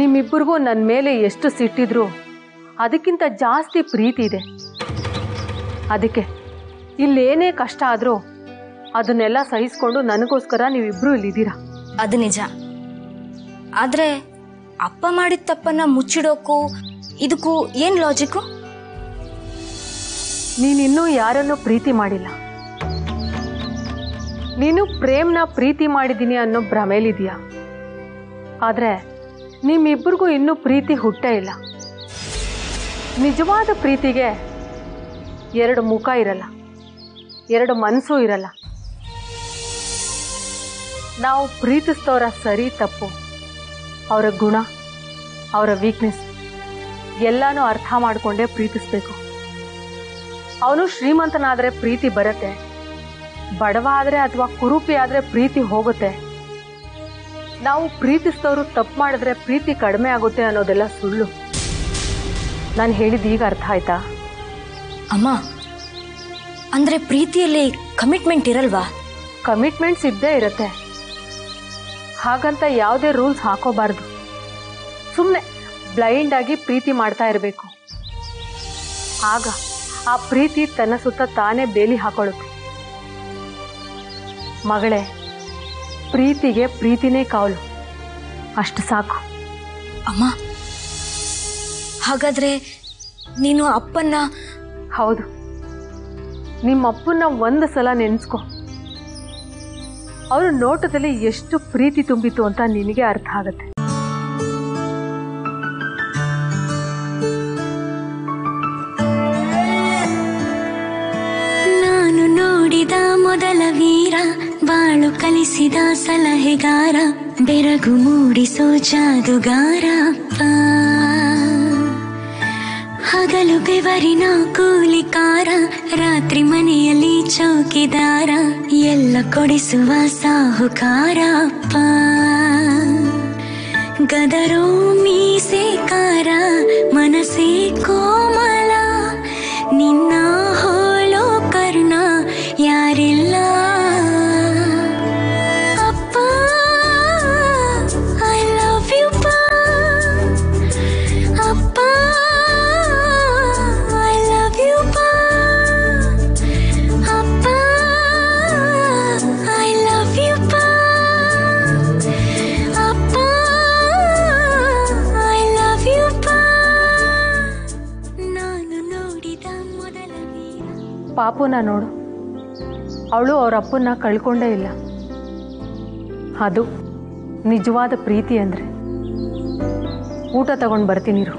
ನಿಮ್ಮಿಬ್ಬರಿಗೂ ನನ್ನ ಮೇಲೆ ಎಷ್ಟು ಸಿಟ್ಟಿದ್ರು ಅದಕ್ಕಿಂತ ಜಾಸ್ತಿ ಪ್ರೀತಿ ಇದೆ ಅದಕ್ಕೆ ಇಲ್ಲೇನೇ ಕಷ್ಟ ಆದರೂ ಅದನ್ನೆಲ್ಲ ಸಹಿಸ್ಕೊಂಡು ನನಗೋಸ್ಕರ ನೀವಿಬ್ರು ಇಲ್ಲಿದ್ದೀರಾ ಅದು ನಿಜ ಆದ್ರೆ ಅಪ್ಪ ಮಾಡಿದ ತಪ್ಪನ್ನ ಮುಚ್ಚಿಡೋಕು ಇದಕ್ಕೂ ಏನ್ ಲಾಜಿಕ್ಕು ನೀನಿನ್ನೂ ಯಾರನ್ನೂ ಪ್ರೀತಿ ಮಾಡಿಲ್ಲ ನೀನು ಪ್ರೇಮ್ನ ಪ್ರೀತಿ ಮಾಡಿದ್ದೀನಿ ಅನ್ನೋ ಭ್ರಮೇಲಿದೆಯಾ ಆದರೆ ನಿಮ್ಮಿಬ್ಬರಿಗೂ ಇನ್ನೂ ಪ್ರೀತಿ ಹುಟ್ಟೇ ಇಲ್ಲ ನಿಜವಾದ ಪ್ರೀತಿಗೆ ಎರಡು ಮುಖ ಇರಲ್ಲ ಎರಡು ಮನಸ್ಸು ಇರಲ್ಲ ನಾವು ಪ್ರೀತಿಸ್ತವರ ಸರಿ ತಪ್ಪು ಅವರ ಗುಣ ಅವರ ವೀಕ್ನೆಸ್ ಎಲ್ಲನೂ ಅರ್ಥ ಮಾಡಿಕೊಂಡೇ ಪ್ರೀತಿಸ್ಬೇಕು ಅವನು ಶ್ರೀಮಂತನಾದರೆ ಪ್ರೀತಿ ಬರುತ್ತೆ ಬಡವ ಆದರೆ ಅಥವಾ ಕುರೂಪಿ ಆದರೆ ಪ್ರೀತಿ ಹೋಗುತ್ತೆ ನಾವು ಪ್ರೀತಿಸಿದವರು ತಪ್ಪು ಮಾಡಿದ್ರೆ ಪ್ರೀತಿ ಕಡಿಮೆ ಆಗುತ್ತೆ ಅನ್ನೋದೆಲ್ಲ ಸುಳ್ಳು ನಾನು ಹೇಳಿದ್ದು ಈಗ ಅರ್ಥ ಆಯ್ತಾ ಅಮ್ಮ ಅಂದ್ರೆ ಪ್ರೀತಿಯಲ್ಲಿ ಕಮಿಟ್ಮೆಂಟ್ ಇರಲ್ವಾ ಕಮಿಟ್ಮೆಂಟ್ಸ್ ಇದ್ದೇ ಇರುತ್ತೆ ಹಾಗಂತ ಯಾವುದೇ ರೂಲ್ಸ್ ಹಾಕೋಬಾರ್ದು ಸುಮ್ಮನೆ ಬ್ಲೈಂಡ್ ಆಗಿ ಪ್ರೀತಿ ಮಾಡ್ತಾ ಇರಬೇಕು ಆಗ ಆ ಪ್ರೀತಿ ತನ್ನ ಸುತ್ತ ತಾನೇ ಬೇಲಿ ಹಾಕೊಳ್ಳುತ್ತೆ ಮಗಳೇ ಪ್ರೀತಿಗೆ ಪ್ರೀತಿನೇ ಕಾವಲು ಅಷ್ಟು ಸಾಕು ಅಮ್ಮ ಹಾಗಾದ್ರೆ ನೀನು ಅಪ್ಪನ್ನ ಹೌದು ನಿಮ್ಮ ಅಪ್ಪನ್ನ ಒಂದು ಸಲ ನೆನೆಸ್ಕೊ ಅವ್ರ ನೋಟದಲ್ಲಿ ಎಷ್ಟು ಪ್ರೀತಿ ತುಂಬಿತು ಅಂತ ನಿನಗೆ ಅರ್ಥ ಆಗುತ್ತೆ ನಾನು ನೋಡಿದ ಮೊದಲ ವೀರ ಬಾಳು ಕಲಿಸಿದ ಸಲಹೆಗಾರ ಬೆರಗು ಮೂಡಿಸೋ ಜಾದುಗಾರ ಅಪ್ಪ ಹಗಲು ಬೆವರಿನ ಕೂಲಿಕಾರ ರಾತ್ರಿ ಮನೆಯಲ್ಲಿ ಚೌಕಿದಾರ ಎಲ್ಲ ಕೊಡಿಸುವ ಸಾಹುಕಾರ ಅಪ್ಪ ಗದರೋ ಮೀಸೆಕಾರ ಮನಸ್ಸೇ ಕೋಮಲ ನಿನ್ನ ಹೋಳೋ ಕರ್ಣ ಯಾರಿಲ್ಲ ಅಪ್ಪ ಐ ಲವ್ ಯು ಅಪ್ಪ ಐ ಲವ್ ಯು ಅಪ್ಪ ಐ ಲವ್ ಯು ಅಪ್ಪ ಐ ಲವ್ ಯು ನಾನು ನೋಡಿದ ಮೊದಲ ವೀರ ಪಾಪುನ ನೋಡು ಅವಳು ಅವ್ರ ಅಪ್ಪನ್ನ ಕಳ್ಕೊಂಡೇ ಇಲ್ಲ ಅದು ನಿಜವಾದ ಪ್ರೀತಿ ಅಂದ್ರೆ ಊಟ ತಗೊಂಡು ಬರ್ತೀನಿರು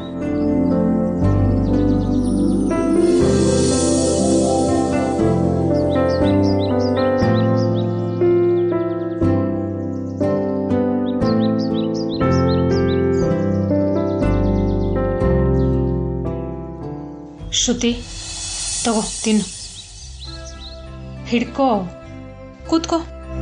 ಶ್ರುತಿ ತಗೋ ತಿನ್ನು ಹಿಡ್ಕೋ ಕೂತ್ಕೋ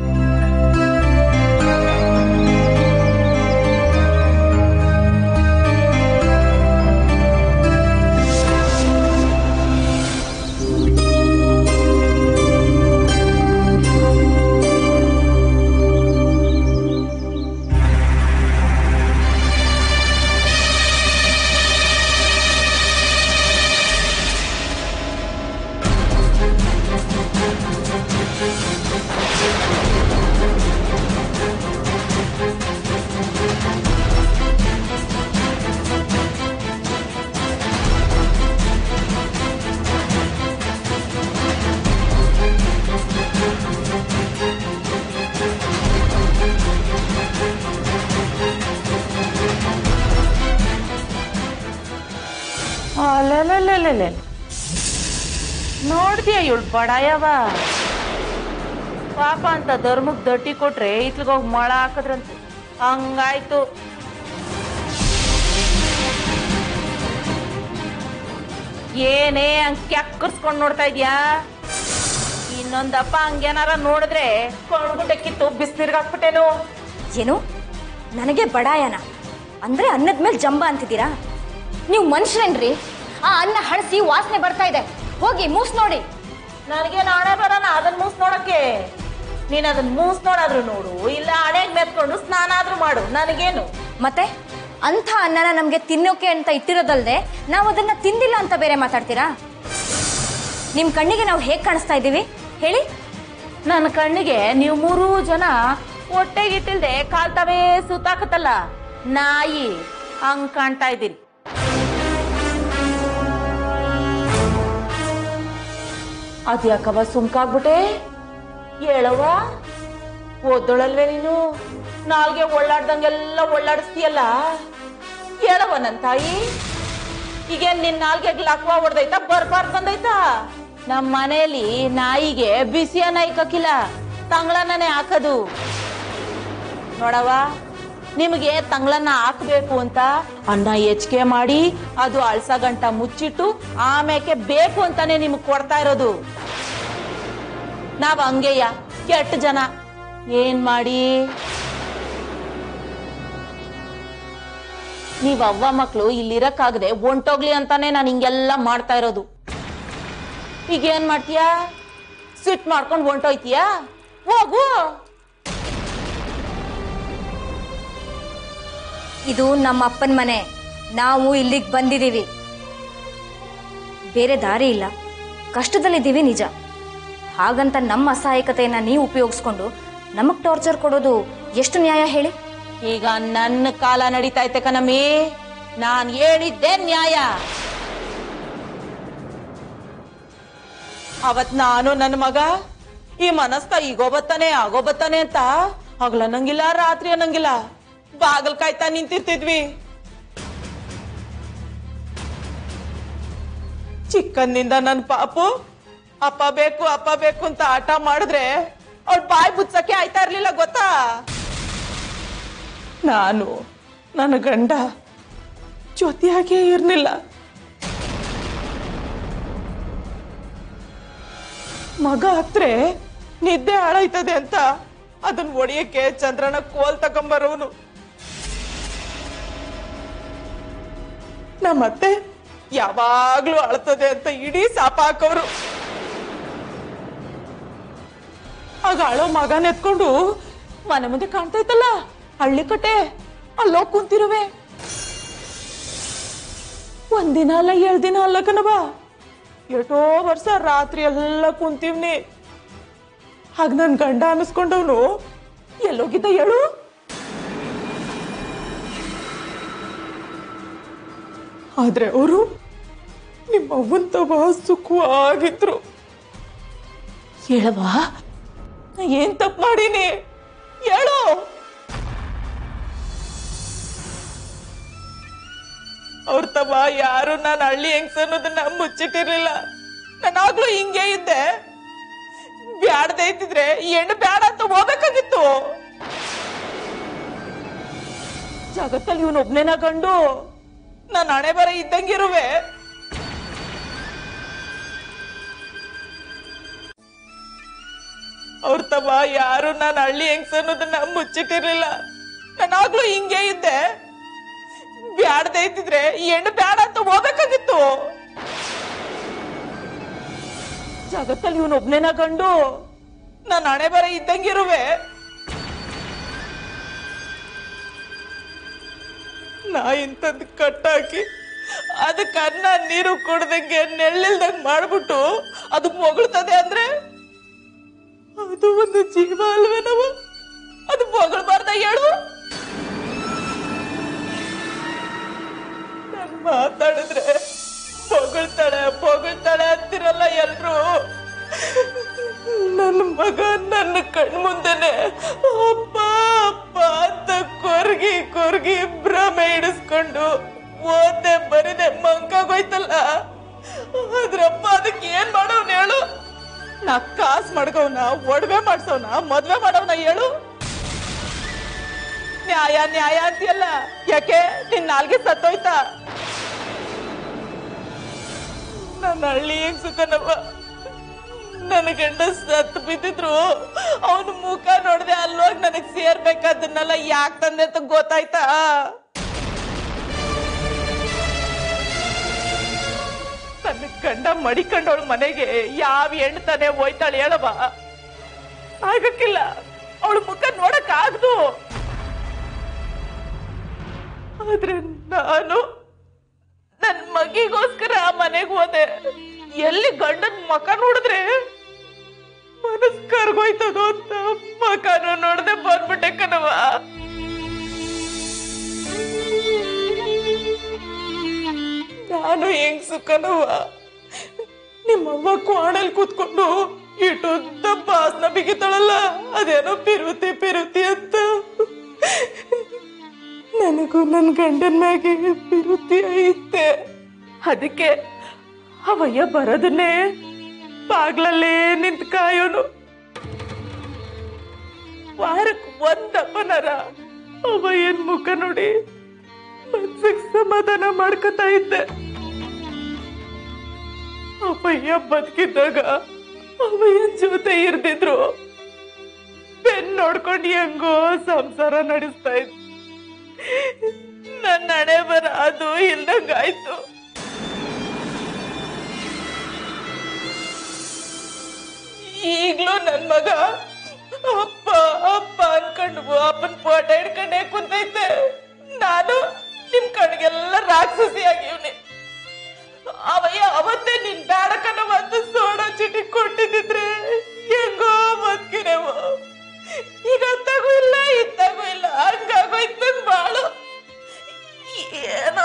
ಅಲೆಲೆಲೆಲೆಲೆ ನೋಡ್ತೀಯ ಇವಳು ಬಡಾಯವ ಪಾಪ ಅಂತ ಧರ್ಮಕ್ಕೆ ದಟ್ಟಿ ಕೊಟ್ರೆ ಇತ್ಲಿಗೋಗಿ ಮೊಳ ಹಾಕದ್ರಂತೆ ಹಂಗಾಯ್ತು ಏನೇ ಹಂಗ್ ಕೆಕ್ಕರ್ಸ್ಕೊಂಡ್ ನೋಡ್ತಾ ಇದ್ಯಾ ಇನ್ನೊಂದಪ್ಪ ಹಂಗೇನಾರ ನೋಡಿದ್ರೆ ಕೊಂಡ್ಗುಡ್ಡೆ ಕಿತ್ತು ಬಿಸಿನೀರ್ಗೆ ಹಾಕ್ಬಿಟ್ಟೇನು ಏನು ನನಗೆ ಬಡಾಯನ ಅಂದ್ರೆ ಅನ್ನದ ಮೇಲೆ ಜಂಬ ಅಂತಿದ್ದೀರಾ ನೀವು ಮನುಷ್ಯರೇನ್ರಿ ಆ ಅನ್ನ ಹಳಸಿ ವಾಸನೆ ಬರ್ತಾ ಇದೆ ಹೋಗಿ ಮೂಸ್ ನೋಡಿ ನನಗೆ ನಾಳೆ ಬರೋಣ ಅದನ್ನ ಮೂಸ್ ನೋಡಕ್ಕೆ ನೀನ್ ಅದನ್ನ ಮೂಸ್ ನೋಡಾದ್ರೂ ನೋಡು ಇಲ್ಲ ಹಣೆಗ್ ಮೆತ್ಕೊಂಡು ಸ್ನಾನ ಆದ್ರೂ ಮಾಡು ನನಗೇನು ಮತ್ತೆ ಅಂಥ ಅನ್ನನ ನಮಗೆ ತಿನ್ನೋಕೆ ಅಂತ ಇಟ್ಟಿರೋದಲ್ದೆ ನಾವು ಅದನ್ನ ತಿಂದಿಲ್ಲ ಅಂತ ಬೇರೆ ಮಾತಾಡ್ತೀರಾ ನಿಮ್ಮ ಕಣ್ಣಿಗೆ ನಾವು ಹೇಗೆ ಕಾಣಿಸ್ತಾ ಇದ್ದೀವಿ ಹೇಳಿ ನನ್ನ ಕಣ್ಣಿಗೆ ನೀವು ಮೂರೂ ಜನ ಹೊಟ್ಟೆಗಿಟ್ಟಿಲ್ದೆ ಕಾಲ್ತವೇ ಸುತ್ತಾಕತ್ತಲ್ಲ ನಾಯಿ ಹಂಗ್ ಕಾಣ್ತಾ ಇದ್ದೀರಿ ಅದ್ಯಾಕವ ಸುಮ್ಕಾಗ್ಬಿಟ್ಟೆ ಹೇಳವ್ವ ಓದೋಳಲ್ವೇ ನೀನು ನಾಲ್ಗೆ ಒಳ್ಳಾಡ್ದಂಗೆಲ್ಲ ಒಳ್ಳಾಡಿಸ್ತೀಯಲ್ಲ ಹೇಳವ ನನ್ ತಾಯಿ ಈಗೇನ್ ನಿನ್ ನಾಲ್ಗೆ ಲಕ್ವ ಹೊಡ್ದೈತಾ ಬರ್ಬಾರ್ದು ಬಂದೈತಾ ನಮ್ ಮನೇಲಿ ನಾಯಿಗೆ ಬಿಸಿಯ ನಾಯಿ ಕಕ್ಕಿಲ್ಲ ತಂಗ್ಳನೇ ಹಾಕದು ನೋಡವ ನಿಮಗೆ ತಂಗ್ಳನ್ನ ಹಾಕ್ಬೇಕು ಅಂತ ಅನ್ನ ಹೆಚ್ಚಿಗೆ ಮಾಡಿ ಅದು ಅಳ್ಸ ಗಂಟ ಮುಚ್ಚಿಟ್ಟು ಆಮೇಲೆ ಬೇಕು ಅಂತಾನೆ ನಿಮ್ಗೆ ಕೊಡ್ತಾ ಇರೋದು ನಾವ್ ಹಂಗೆಯ ಕೆಟ್ಟ ಜನ ಏನ್ ಮಾಡಿ ನೀವ್ ಅವ್ವ ಮಕ್ಳು ಇಲ್ಲಿರಕ್ಕಾಗದೆ ಹೊಂಟೋಗ್ಲಿ ಅಂತಾನೆ ನಾನು ಹಿಂಗೆಲ್ಲ ಮಾಡ್ತಾ ಇರೋದು ಈಗ ಏನ್ ಮಾಡ್ತೀಯಾ ಸಿಟ್ ಮಾಡ್ಕೊಂಡು ಹೊಂಟೋಯ್ತೀಯಾ ಹೋಗು ಇದು ನಮ್ಮ ಅಪ್ಪನ ಮನೆ ನಾವು ಇಲ್ಲಿಗೆ ಬಂದಿದ್ದೀವಿ ಬೇರೆ ದಾರಿ ಇಲ್ಲ ಕಷ್ಟದಲ್ಲಿದ್ದೀವಿ ನಿಜ ಹಾಗಂತ ನಮ್ಮ ಅಸಹಾಯಕತೆಯನ್ನ ನೀವು ಉಪಯೋಗಿಸ್ಕೊಂಡು ನಮಗ್ ಟಾರ್ಚರ್ ಕೊಡೋದು ಎಷ್ಟು ನ್ಯಾಯ ಹೇಳಿ ಈಗ ನನ್ನ ಕಾಲ ನಡೀತಾ ಐತೆ ಕಣಮ್ಮಿ ನಾನ್ ಹೇಳಿದ್ದೆ ನ್ಯಾಯ ಅವತ್ ನಾನು ನನ್ನ ಮಗ ಈ ಮನಸ್ಕ ಈಗೋ ಬತ್ತಾನೆ ಆಗೋ ಬತ್ತಾನೆ ಅಂತ ಹಗಲ ಅನ್ನಂಗಿಲ್ಲ ರಾತ್ರಿ ಅನ್ನಂಗಿಲ್ಲ ಬಾಗಲ್ ಕಾಯ್ತಾ ನಿಂತಿರ್ತಿದ್ವಿ ಚಿಕ್ಕಂದಿಂದ ನನ್ ಪಾಪು ಅಪ್ಪ ಬೇಕು ಅಪ್ಪ ಬೇಕು ಅಂತ ಆಟ ಮಾಡಿದ್ರೆ ಅವ್ಳ ಬಾಯಿ ಬುಚ್ಚಕ್ಕೆ ಆಯ್ತಾ ಇರ್ಲಿಲ್ಲ ಗೊತ್ತಾ ನಾನು ನನ್ನ ಗಂಡ ಜೊತೆಯಾಗೇ ಇರ್ಲಿಲ್ಲ ಮಗ ಹತ್ರೆ ನಿದ್ದೆ ಹಾಳಾಯ್ತದೆ ಅಂತ ಅದನ್ನ ಒಡೆಯಕ್ಕೆ ಚಂದ್ರನ ಕೋಲ್ ತಕೊಂಬರೋನು ನಮ್ಮತ್ತೆ ಯಾವಾಗ್ಲೂ ಅಳ್ತದೆ ಅಂತ ಇಡೀ ಸಾಪ ಹಾಕೋರು ಆಗ ಅಳೋ ಮಗನ ಎತ್ಕೊಂಡು ಮನೆ ಮುಂದೆ ಕಾಣ್ತಾ ಇತ್ತಲ್ಲ ಹಳ್ಳಿ ಕಟ್ಟೆ ಅಲ್ಲೋ ಕುಂತಿರುವೆ ಒಂದಿನ ಅಲ್ಲ ಎರಡ್ ದಿನ ಅಲ್ಲ ಕಣವ ಎಷ್ಟೋ ವರ್ಷ ರಾತ್ರಿ ಎಲ್ಲ ಕುಂತೀವ್ನಿ ಆಗ ನನ್ ಗಂಡ ಅನ್ನಿಸ್ಕೊಂಡವನು ಎಲ್ಲೋಗಿದ್ದ ಹೇಳು ಆದ್ರೆ ಅವರು ನಿಮ್ಮ ಅವ್ವನ್ ತವ ಸುಖವಾಗಿದ್ರು ಹೇಳವಾ ನಾ ಏನ್ ತಪ್ಪು ಮಾಡೀನಿ ಹೇಳು ಅವ್ರ ತವ ಯಾರು ನಾನು ಹಳ್ಳಿ ಹೆಂಗ್ಸ ಅನ್ನೋದನ್ನ ಮುಚ್ಚಿಟ್ಟಿರ್ಲಿಲ್ಲ ನಾನಾಗ್ಲೂ ಹಿಂಗೆ ಇದ್ದೆ ಬ್ಯಾಡದೆ ಇದ್ದಿದ್ರೆ ಈ ಹೆಣ್ಣು ಬ್ಯಾಡ ಅಂತ ಹೋಗ್ಬೇಕಾಗಿತ್ತು ಜಗತ್ತಲ್ಲಿ ಇವನ್ ಒಬ್ನೇನ ಗಂಡು ನಾನು ಹಣೆ ಬರ ಇದ್ದಂಗಿರುವೆ ಅವ್ರ ತವ ಯಾರು ನಾನು ಹಳ್ಳಿ ಹೆಂಗ್ಸ ಅನ್ನೋದನ್ನ ಮುಚ್ಚಿಟ್ಟಿರ್ಲಿಲ್ಲ ನಾನಾಗ್ಲೂ ಹಿಂಗೆ ಇದ್ದೆ ಬ್ಯಾಡದೆ ಇದ್ದಿದ್ರೆ ಈ ಹೆಣ್ಣು ಬ್ಯಾಡ ಅಂತ ಹೋಗ್ಬೇಕಾಗಿತ್ತು ಜಗತ್ತಲ್ಲಿ ಇವನ್ ಒಬ್ನೇನ ಗಂಡು ನಾನು ಹಣೆ ಬರ ಇದ್ದಂಗಿರುವೆ ನಾ ಇಂಥದ್ದು ಕಟ್ಟಾಕಿ ಅದಕ್ಕೆ ಅನ್ನ ನೀರು ಕುಡ್ದಂಗೆ ನೆಳ್ಳಿಲ್ದಂಗ್ ಮಾಡ್ಬಿಟ್ಟು ಅದು ಮೊಗಳ್ತದೆ ಅಂದ್ರೆ ಅದು ಒಂದು ಜೀವ ಅಲ್ವೇನವ ಅದು ಮೊಗಳ್ಬಾರ್ದ ಹೇಳು ನಾನ್ ಮಾತಾಡಿದ್ರೆ ಹೊಗಳ್ತಾಳೆ ಹೊಗಳ್ತಾಳೆ ಅಂತಿರಲ್ಲ ಎಲ್ರು ನನ್ನ ಮಗ ನನ್ನ ಕಣ್ಮುಂದೆನೆ ಅಪ್ಪ ಅಪ್ಪ ಅಂತ ಕೊರ್ಗಿ ಕೊರ್ಗಿ ಭ್ರಮೆ ಹಿಡಿಸ್ಕೊಂಡು ಓದ್ದೆ ಬರಿದೆ ಮಂಕಾಗೋಯ್ತಲ್ಲ ಅದ್ರಪ್ಪ ಅದಕ್ಕೆ ಏನ್ ಮಾಡೋನ್ ಹೇಳು ನಾ ಕಾಸ್ ಮಾಡ್ಕವ್ನ ಒಡವೆ ಮಾಡ್ಸವ್ನ ಮದ್ವೆ ಮಾಡವ್ನ ಹೇಳು ನ್ಯಾಯ ನ್ಯಾಯ ಅಂತೀಯಲ್ಲ ಯಾಕೆ ನಿನ್ ನಾಲ್ಗೆ ಸತ್ತೋಯ್ತಾ ನನ್ನ ಹಳ್ಳಿ ಹೆಂಗ್ ಸುಖನವ್ವ ನನ್ನ ಗಂಡ ಸತ್ತು ಬಿದ್ದಿದ್ರು ಅವನ ಮುಖ ನೋಡ್ದೆ ಅಲ್ಲೋಗಿ ನನಗ್ ಸೇರ್ಬೇಕಾದನ್ನೆಲ್ಲ ಯಾಕೆ ತಂದೆ ಅಂತ ಗೊತ್ತಾಯ್ತಾ ನನ್ನ ಗಂಡ ಮಡಿಕೊಂಡವಳ ಮನೆಗೆ ಯಾವ ಹೆಣ್ಣು ತಾನೇ ಹೋಯ್ತಾಳೆ ಹೇಳವ ಆಗಕ್ಕಿಲ್ಲ ಅವಳ ಮುಖ ನೋಡಕ್ ಆಗ್ದು ಆದ್ರೆ ನಾನು ನನ್ ಮಗಿಗೋಸ್ಕರ ಆ ಮನೆಗೆ ಹೋದೆ ಎಲ್ಲಿ ಗಂಡನ್ ಮಕ ನೋಡಿದ್ರೆ ಮನಸ್ ಕರ್ಗೋಯ್ತದೋ ಅಂತ ಮಕನು ನೋಡ್ದೆ ಬಂದ್ಬಿಟ್ಟೆ ಕಣವ ನಾನು ಹೆಂಗ್ ಸುಖನವ ನಿಮ್ಮವ್ವ ಕ್ವಾಣಲ್ ಕೂತ್ಕೊಂಡು ಇಟ್ಟುದ್ದ ಬಾಸ್ನ ಬಿಗಿತಾಳಲ್ಲ ಅದೇನೋ ಪಿರುತಿ ಪಿರುತಿ ಅಂತ ನನಗೂ ನನ್ನ ಗಂಡನ ಮ್ಯಾಗೆ ವಿರುದ್ಧಿ ಐತೆ ಅದಕ್ಕೆ ಅವಯ್ಯ ಬರೋದನ್ನೇ ಬಾಗ್ಲಲ್ಲೇ ನಿಂತ್ ಕಾಯೋನು ವಾರಕ್ ಒಂದಪ್ಪನರ ಅವಯ್ಯನ್ ಮುಖ ನೋಡಿ ಮನ್ಸಿಗೆ ಸಮಾಧಾನ ಮಾಡ್ಕೊತಾ ಇದ್ದೆ ಅವಯ್ಯ ಬದುಕಿದ್ದಾಗ ಅವಯ್ಯನ್ ಜೊತೆ ಇರ್ದಿದ್ರು ಬೆನ್ ನೋಡ್ಕೊಂಡು ಹೆಂಗೋ ಸಂಸಾರ ನಡೆಸ್ತಾ ಇದ್ದೆ ನನ್ನ ಹಣೆ ಬರ ಅದು ಇಲ್ದಂಗಾಯ್ತು ಈಗ್ಲೂ ನನ್ ಮಗ ಅಪ್ಪ ಅಪ್ಪ ಅನ್ಕೊಂಡು ಅಪ್ಪನ್ ಫೋಟ ಹಿಡ್ಕೊಂಡೇ ಕುಂತೈತೆ ನಾನು ನಿಮ್ ಕಣ್ಗೆಲ್ಲ ರಾಕ್ಷಸಿ ಆಗಿವ್ನಿ ಅವಯ್ಯ ಅವತ್ತೇ ನಿನ್ ಬ್ಯಾಡಕನ ಒಂದು ಸೋಡಾ ಚೀಟಿ ಕೊಟ್ಟಿದ್ರೆ ಹೆಂಗೋ ಬದುಕಿರೇವು ಈಗ ಅತ್ತಾಗೂ ಇಲ್ಲ ಇತ್ತಾಗೂ ಇಲ್ಲ ಹಂಗಾಗೋಯ್ತು ನನ್ ಬಾಳು ಏನೋ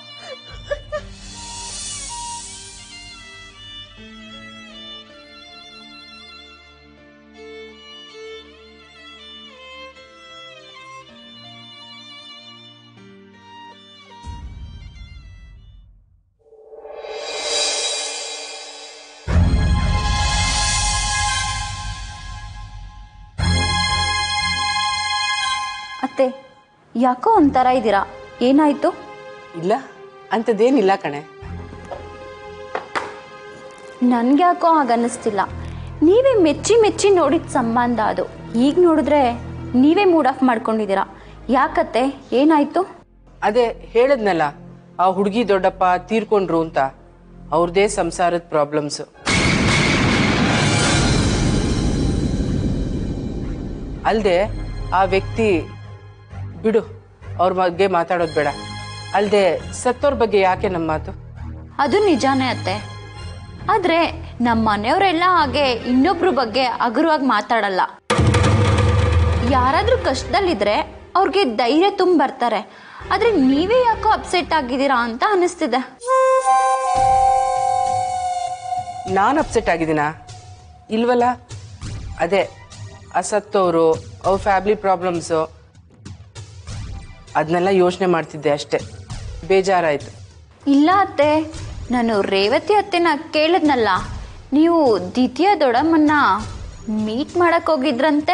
ಅತ್ತೆ ಯಾಕೋ ಒಂಥರ ಇದ್ದೀರಾ ಏನಾಯ್ತು ಇಲ್ಲ ಅಂಥದ್ದೇನಿಲ್ಲ ಕಣೆ ನನ್ಗೆ ಯಾಕೋ ಹಾಗನ್ನಿಸ್ತಿಲ್ಲ ನೀವೇ ಮೆಚ್ಚಿ ಮೆಚ್ಚಿ ನೋಡಿದ ಸಂಬಂಧ ಅದು ಈಗ ನೋಡಿದ್ರೆ ನೀವೇ ಮೂಡ್ ಆಫ್ ಮಾಡ್ಕೊಂಡಿದ್ದೀರಾ ಯಾಕತ್ತೆ ಏನಾಯ್ತು ಅದೇ ಹೇಳದ್ನಲ್ಲ ಆ ಹುಡುಗಿ ದೊಡ್ಡಪ್ಪ ತೀರ್ಕೊಂಡ್ರು ಅಂತ ಅವ್ರದೇ ಸಂಸಾರದ ಪ್ರಾಬ್ಲಮ್ಸ್ ಅಲ್ದೆ ಆ ವ್ಯಕ್ತಿ ಬಿಡು ಅವ್ರ ಬಗ್ಗೆ ಮಾತಾಡೋದು ಬೇಡ ಅಲ್ದೆ ಸತ್ತೋರ್ ಬಗ್ಗೆ ಯಾಕೆ ನಮ್ಮ ಮಾತು ಅದು ನಿಜಾನೇ ಅತ್ತೆ ಆದರೆ ನಮ್ಮ ಮನೆಯವರೆಲ್ಲ ಹಾಗೆ ಇನ್ನೊಬ್ರ ಬಗ್ಗೆ ಹಗುರವಾಗಿ ಮಾತಾಡಲ್ಲ ಯಾರಾದರೂ ಕಷ್ಟದಲ್ಲಿದ್ರೆ ಅವ್ರಿಗೆ ಧೈರ್ಯ ತುಂಬ ಬರ್ತಾರೆ ಆದರೆ ನೀವೇ ಯಾಕೋ ಅಪ್ಸೆಟ್ ಆಗಿದ್ದೀರಾ ಅಂತ ಅನಿಸ್ತಿದೆ ನಾನು ಅಪ್ಸೆಟ್ ಆಗಿದ್ದೀನಾ ಇಲ್ವಲ್ಲ ಅದೇ ಅಸತ್ತವರು ಅವ್ರ ಫ್ಯಾಮಿಲಿ ಪ್ರಾಬ್ಲಮ್ಸು ಅದನ್ನೆಲ್ಲ ಯೋಚನೆ ಮಾಡ್ತಿದ್ದೆ ಅಷ್ಟೇ ಬೇಜಾರಾಯಿತು ಇಲ್ಲ ಅತ್ತೆ ನಾನು ರೇವತಿ ಅತ್ತೆನ ಕೇಳಿದ್ನಲ್ಲ ನೀವು ದ್ವಿತೀಯ ದೊಡ್ಡಮ್ಮನ್ನ ಮೀಟ್ ಮಾಡಕ್ ಹೋಗಿದ್ರಂತೆ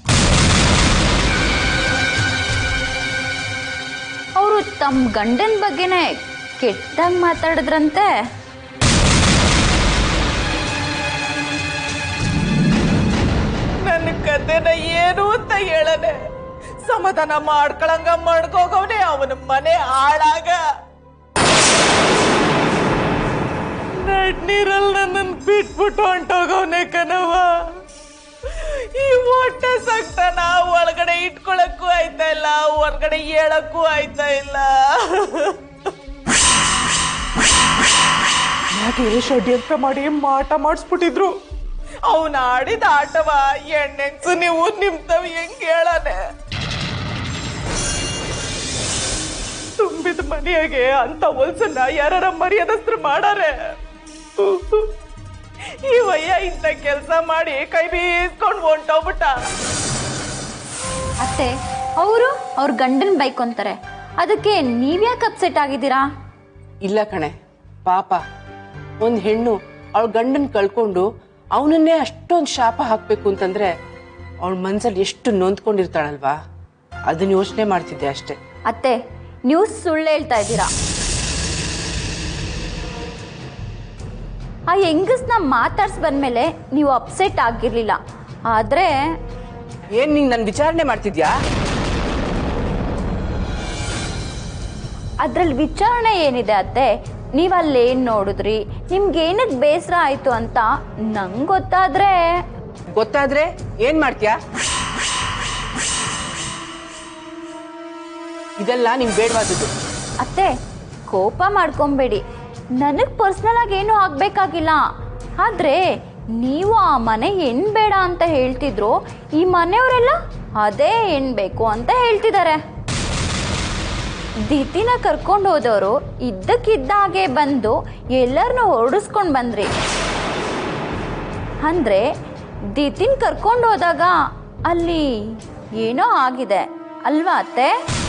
ಅವರು ತಮ್ಮ ಗಂಡನ ಬಗ್ಗೆನೇ ಕೆಟ್ಟದಾಗಿ ಮಾತಾಡಿದ್ರಂತೆ ನನ್ನ ಕತೆನ ಏನು ಅಂತ ಹೇಳನೆ ಸಮಾಧಾನ ಮಾಡ್ಕೊಳಂಗ ಮಾಡ್ಕೋಗವ್ನೆ ಅವನ ಮನೆ ಹಾಳಾಗ ನಡ್ನೀರಲ್ಲಿ ನನ್ನನ್ ಬಿಟ್ಬಿಟ್ಟು ಹೊಂಟೋಗವ್ನೆ ಕಣವ ಈ ಹೊಟ್ಟೆ ಸಕ್ತನ ಒಳಗಡೆ ಇಟ್ಕೊಳಕ್ಕೂ ಆಯ್ತಾ ಇಲ್ಲ ಹೊರಗಡೆ ಹೇಳಕ್ಕೂ ಆಯ್ತಾ ಇಲ್ಲ ಯಾಕೆ ಷಡ್ಯಂತ್ರ ಮಾಡಿ ಮಾಟ ಮಾಡಿಸ್ಬಿಟ್ಟಿದ್ರು ಅವನ ಆಡಿದ ಆಟವ ಎಣ್ಣೆಂಗ್ಸು ನೀವು ನಿಮ್ತವ್ ಹೆಂಗ್ ಹೇಳನೆ ತುಂಬಿದ ಮನೆಯಾಗೆ ಅಂತ ಹೊಲ್ಸನ್ನ ಯಾರ ಮರ್ಯಾದಸ್ತ್ರ ಮಾಡಾರೆ ಈ ವಯ್ಯ ಇಂಥ ಕೆಲಸ ಮಾಡಿ ಕೈ ಬೀಸ್ಕೊಂಡು ಹೊಂಟೋಗ್ಬಿಟ್ಟ ಅತ್ತೆ ಅವರು ಅವ್ರ ಗಂಡನ ಬೈಕೊಂತಾರೆ ಅದಕ್ಕೆ ನೀವ್ಯಾಕೆ ಅಪ್ಸೆಟ್ ಆಗಿದ್ದೀರಾ ಇಲ್ಲ ಕಣೆ ಪಾಪ ಒಂದು ಹೆಣ್ಣು ಅವಳ ಗಂಡನ್ ಕಳ್ಕೊಂಡು ಅವನನ್ನೇ ಅಷ್ಟೊಂದು ಶಾಪ ಹಾಕ್ಬೇಕು ಅಂತಂದ್ರೆ ಅವಳ ಮನ್ಸಲ್ಲಿ ಎಷ್ಟು ನೊಂದ್ಕೊಂಡಿರ್ತಾಳಲ್ವಾ ಅದನ್ನ ಯೋಚನೆ ಮಾಡ್ತಿದ್ದೆ ಅಷ್ಟೇ ಅತ್ತೆ ನೀವು ಸುಳ್ಳು ಹೇಳ್ತಾ ಇದ್ದೀರಾ ಆ ಹೆಂಗಸ್ನ ಮಾತಾಡ್ಸ್ ಬಂದ್ಮೇಲೆ ನೀವು ಅಪ್ಸೆಟ್ ಆಗಿರ್ಲಿಲ್ಲ ಆದ್ರೆ ಏನ್ ನೀನ್ ನನ್ ವಿಚಾರಣೆ ಮಾಡ್ತಿದ್ಯಾ ಅದ್ರಲ್ಲಿ ವಿಚಾರಣೆ ಏನಿದೆ ಅತ್ತೆ ನೀವು ಅಲ್ಲೇನು ನೋಡಿದ್ರಿ ನಿಮ್ಗೆ ಏನಕ್ಕೆ ಬೇಸರ ಆಯ್ತು ಅಂತ ನಂಗೆ ಗೊತ್ತಾದ್ರೆ ಗೊತ್ತಾದ್ರೆ ಏನ್ ಮಾಡ್ತೀಯಾ ಇದೆಲ್ಲ ನಿಂಗೆ ಬೇಡವಾದದ್ದು ಅತ್ತೆ ಕೋಪ ಮಾಡ್ಕೊಂಬೇಡಿ ನನಗೆ ಪರ್ಸ್ನಲ್ ಆಗಿ ಏನೂ ಆಗಬೇಕಾಗಿಲ್ಲ ಆದರೆ ನೀವು ಆ ಮನೆ ಹೆಣ್ ಬೇಡ ಅಂತ ಹೇಳ್ತಿದ್ರು ಈ ಮನೆಯವರೆಲ್ಲ ಅದೇ ಹೆಣ್ ಬೇಕು ಅಂತ ಹೇಳ್ತಿದ್ದಾರೆ ದಿತಿನ ಕರ್ಕೊಂಡು ಹೋದವರು ಇದ್ದಕ್ಕಿದ್ದ ಹಾಗೆ ಬಂದು ಎಲ್ಲರನ್ನೂ ಹೊರಡಿಸ್ಕೊಂಡು ಬಂದ್ರಿ ಅಂದರೆ ದಿತಿನ್ ಕರ್ಕೊಂಡು ಹೋದಾಗ ಅಲ್ಲಿ ಏನೋ ಆಗಿದೆ ಅಲ್ವಾ ಅತ್ತೆ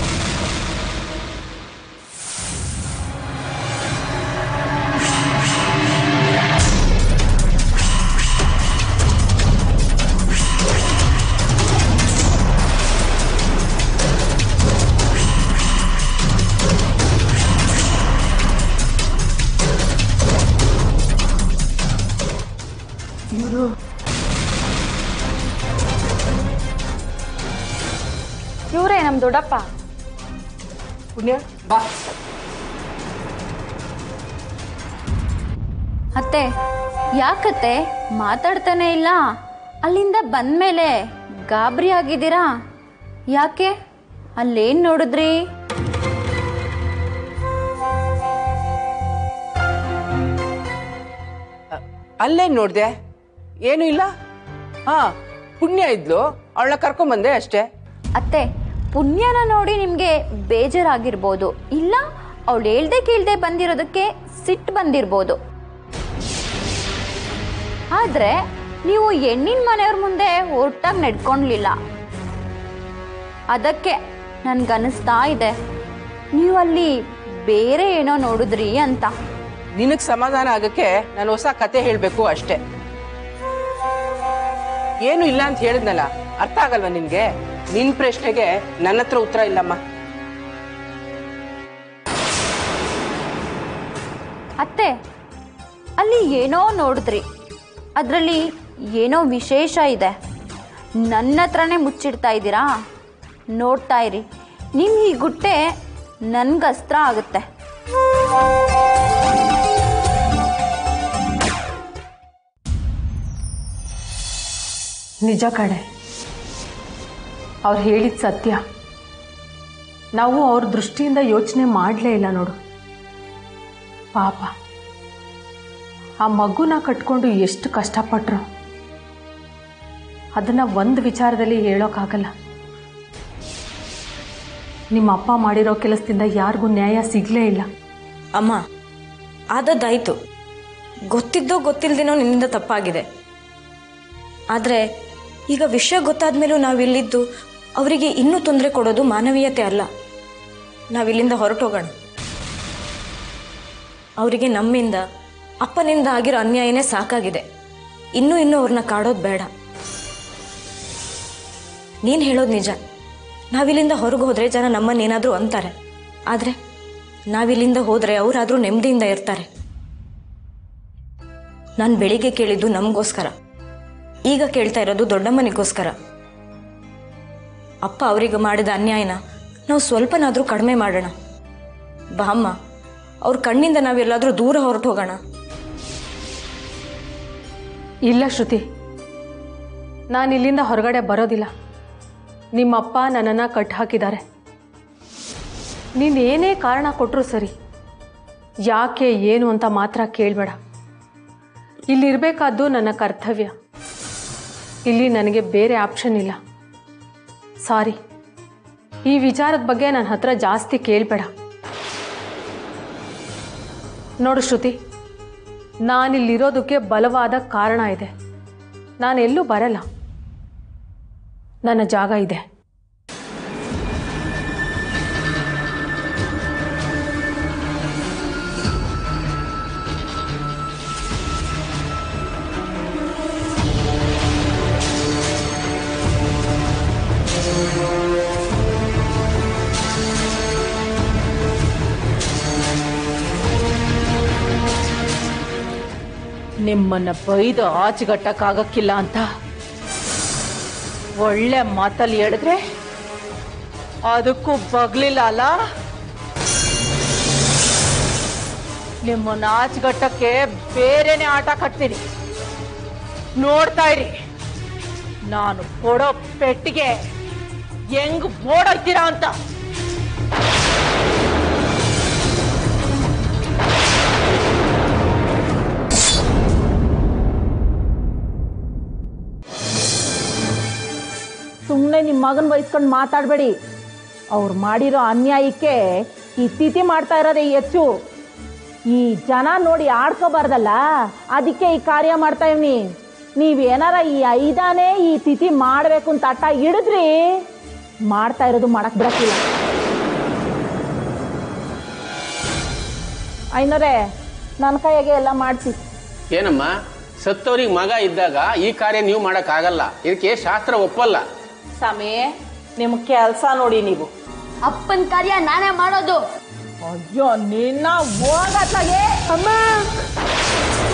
ಇವರೇ ನಮ್ಮ ದೊಡ್ಡಪ್ಪ ಪುಣ್ಯ ಬಾ ಅತ್ತೆ ಯಾಕತ್ತೆ ಮಾತಾಡ್ತಾನೆ ಇಲ್ಲ ಅಲ್ಲಿಂದ ಬಂದ್ಮೇಲೆ ಗಾಬರಿ ಆಗಿದ್ದೀರಾ ಯಾಕೆ ಅಲ್ಲೇನ್ ನೋಡಿದ್ರಿ ಅಲ್ಲೇ ನೋಡ್ದೆ ಏನು ಇಲ್ಲ ಹಾ ಪುಣ್ಯ ಇದ್ಲು ಅವಳನ್ನ ಕರ್ಕೊಂಬಂದೆ ಅಷ್ಟೇ ಅತ್ತೆ ಪುಣ್ಯನ ನೋಡಿ ನಿಮಗೆ ಬೇಜಾರಾಗಿರ್ಬೋದು ಇಲ್ಲ ಅವಳು ಹೇಳ್ದೆ ಕೇಳ್ದೆ ಬಂದಿರೋದಕ್ಕೆ ಸಿಟ್ಟು ಬಂದಿರ್ಬೋದು ಆದರೆ ನೀವು ಹೆಣ್ಣಿನ ಮನೆಯವ್ರ ಮುಂದೆ ಒಟ್ಟಾಗಿ ನಡ್ಕೊಂಡ್ಲಿಲ್ಲ ಅದಕ್ಕೆ ನನ್ಗನ್ನಿಸ್ತಾ ಇದೆ ನೀವು ಅಲ್ಲಿ ಬೇರೆ ಏನೋ ನೋಡಿದ್ರಿ ಅಂತ ನಿನಗ್ ಸಮಾಧಾನ ಆಗಕ್ಕೆ ನಾನು ಹೊಸ ಕತೆ ಹೇಳ್ಬೇಕು ಅಷ್ಟೇ ಏನು ಇಲ್ಲ ಅಂತ ಹೇಳಿದ್ನಲ್ಲ ಅರ್ಥ ಆಗಲ್ವಾ ನಿನ್ಗೆ ನಿನ್ ಪ್ರಶ್ನೆಗೆ ನನ್ನ ಹತ್ರ ಉತ್ತರ ಇಲ್ಲಮ್ಮ ಅತ್ತೆ ಅಲ್ಲಿ ಏನೋ ನೋಡಿದ್ರಿ ಅದರಲ್ಲಿ ಏನೋ ವಿಶೇಷ ಇದೆ ನನ್ನ ಹತ್ರನೇ ಮುಚ್ಚಿಡ್ತಾ ಇದ್ದೀರಾ ನೋಡ್ತಾ ಇರಿ ನಿಮ್ಮ ಈ ಗುಟ್ಟೆ ನನ್ಗೆ ಅಸ್ತ್ರ ಆಗುತ್ತೆ ನಿಜ ಕಡೆ ಅವ್ರು ಹೇಳಿದ ಸತ್ಯ ನಾವು ಅವ್ರ ದೃಷ್ಟಿಯಿಂದ ಯೋಚನೆ ಮಾಡಲೇ ಇಲ್ಲ ನೋಡು ಪಾಪ ಆ ಮಗುನ ಕಟ್ಕೊಂಡು ಎಷ್ಟು ಕಷ್ಟಪಟ್ರು ಅದನ್ನ ಒಂದು ವಿಚಾರದಲ್ಲಿ ಹೇಳೋಕ್ಕಾಗಲ್ಲ ನಿಮ್ಮ ಅಪ್ಪ ಮಾಡಿರೋ ಕೆಲಸದಿಂದ ಯಾರಿಗೂ ನ್ಯಾಯ ಸಿಗಲೇ ಇಲ್ಲ ಅಮ್ಮ ಆದದ್ದಾಯಿತು ಗೊತ್ತಿದ್ದೋ ಗೊತ್ತಿಲ್ಲದೇನೋ ನಿನ್ನಿಂದ ತಪ್ಪಾಗಿದೆ ಆದರೆ ಈಗ ವಿಷಯ ಗೊತ್ತಾದ ಮೇಲೂ ನಾವಿಲ್ಲಿದ್ದು ಅವರಿಗೆ ಇನ್ನೂ ತೊಂದರೆ ಕೊಡೋದು ಮಾನವೀಯತೆ ಅಲ್ಲ ನಾವಿಲ್ಲಿಂದ ಹೊರಟೋಗೋಣ ಅವರಿಗೆ ನಮ್ಮಿಂದ ಅಪ್ಪನಿಂದ ಆಗಿರೋ ಅನ್ಯಾಯನೇ ಸಾಕಾಗಿದೆ ಇನ್ನೂ ಇನ್ನೂ ಅವ್ರನ್ನ ಕಾಡೋದು ಬೇಡ ನೀನು ಹೇಳೋದು ನಿಜ ನಾವಿಲ್ಲಿಂದ ಹೊರಗೆ ಹೋದರೆ ಜನ ನಮ್ಮನ್ನೇನಾದರೂ ಅಂತಾರೆ ಆದರೆ ನಾವಿಲ್ಲಿಂದ ಹೋದರೆ ಅವರಾದರೂ ನೆಮ್ಮದಿಯಿಂದ ಇರ್ತಾರೆ ನಾನು ಬೆಳಿಗ್ಗೆ ಕೇಳಿದ್ದು ನಮಗೋಸ್ಕರ ಈಗ ಕೇಳ್ತಾ ಇರೋದು ದೊಡ್ಡಮ್ಮನಿಗೋಸ್ಕರ ಅಪ್ಪ ಅವರಿಗೆ ಮಾಡಿದ ಅನ್ಯಾಯನ ನಾವು ಸ್ವಲ್ಪನಾದರೂ ಕಡಿಮೆ ಮಾಡೋಣ ಬಾಮ್ಮ ಅವ್ರ ಕಣ್ಣಿಂದ ನಾವೆಲ್ಲಾದರೂ ದೂರ ಹೊರಟು ಹೋಗೋಣ ಇಲ್ಲ ಶ್ರುತಿ ನಾನು ಇಲ್ಲಿಂದ ಹೊರಗಡೆ ಬರೋದಿಲ್ಲ ನಿಮ್ಮಪ್ಪ ನನ್ನನ್ನು ಕಟ್ ಹಾಕಿದ್ದಾರೆ ನೀನು ಏನೇ ಕಾರಣ ಕೊಟ್ಟರು ಸರಿ ಯಾಕೆ ಏನು ಅಂತ ಮಾತ್ರ ಕೇಳಬೇಡ ಇಲ್ಲಿರಬೇಕಾದ್ದು ನನ್ನ ಕರ್ತವ್ಯ ಇಲ್ಲಿ ನನಗೆ ಬೇರೆ ಆಪ್ಷನ್ ಇಲ್ಲ ಸಾರಿ ಈ ವಿಚಾರದ ಬಗ್ಗೆ ನನ್ನ ಹತ್ರ ಜಾಸ್ತಿ ಕೇಳಬೇಡ ನೋಡು ಶ್ರುತಿ ನಾನಿಲ್ಲಿರೋದಕ್ಕೆ ಬಲವಾದ ಕಾರಣ ಇದೆ ನಾನೆಲ್ಲೂ ಬರಲ್ಲ ನನ್ನ ಜಾಗ ಇದೆ ನಿಮ್ಮನ್ನ ಬೈದು ಆಚೆಗಟ್ಟಕ್ಕಾಗಕ್ಕಿಲ್ಲ ಅಂತ ಒಳ್ಳೆ ಮಾತಲ್ಲಿ ಹೇಳಿದ್ರೆ ಅದಕ್ಕೂ ಬಗ್ಲಿಲ್ಲ ಅಲ್ಲ ನಿಮ್ಮನ್ನ ಆಚೆಗಟ್ಟಕ್ಕೆ ಬೇರೆನೆ ಆಟ ಕಟ್ತೀನಿ ನೋಡ್ತಾ ಇರಿ ನಾನು ಕೊಡೋ ಪೆಟ್ಟಿಗೆ ಹೆಂಗ್ ಓಡೋಗ್ತೀರಾ ಅಂತ ಸುಮ್ಮನೆ ನಿಮ್ಮ ಮಗನ ವಹಿಸ್ಕೊಂಡು ಮಾತಾಡಬೇಡಿ ಅವ್ರು ಮಾಡಿರೋ ಅನ್ಯಾಯಕ್ಕೆ ಈ ತಿಥಿ ಮಾಡ್ತಾ ಇರೋದೇ ಹೆಚ್ಚು ಈ ಜನ ನೋಡಿ ಆಡ್ಕೋಬಾರ್ದಲ್ಲ ಅದಕ್ಕೆ ಈ ಕಾರ್ಯ ಮಾಡ್ತಾ ಇವ್ನಿ ನೀವೇನಾರ ಈ ಐದಾನೇ ಈ ತಿಥಿ ಮಾಡಬೇಕು ಅಂತ ಹಠ ಹಿಡಿದ್ರಿ ಮಾಡ್ತಾ ಇರೋದು ಮಾಡಕ್ ಬಿಡಕ್ಕಿಲ್ಲ ಐನೋರೇ ನನ್ನ ಕೈಯಾಗೆ ಎಲ್ಲ ಮಾಡಿಸಿ ಏನಮ್ಮ ಸತ್ತವ್ರಿಗೆ ಮಗ ಇದ್ದಾಗ ಈ ಕಾರ್ಯ ನೀವು ಮಾಡೋಕ್ಕಾಗಲ್ಲ ಇದಕ್ಕೆ ಶಾಸ್ತ್ರ ಒಪ್ಪಲ್ಲ ಸ್ವಾಮಿ ನಿಮ್ಮ ಕೆಲಸ ನೋಡಿ ನೀವು ಅಪ್ಪನ ಕಾರ್ಯ ನಾನೇ ಮಾಡೋದು ಅಯ್ಯೋ ನಿನ್ನ ಹೋಗತ್ತಾಗೆ ಅಮ್ಮ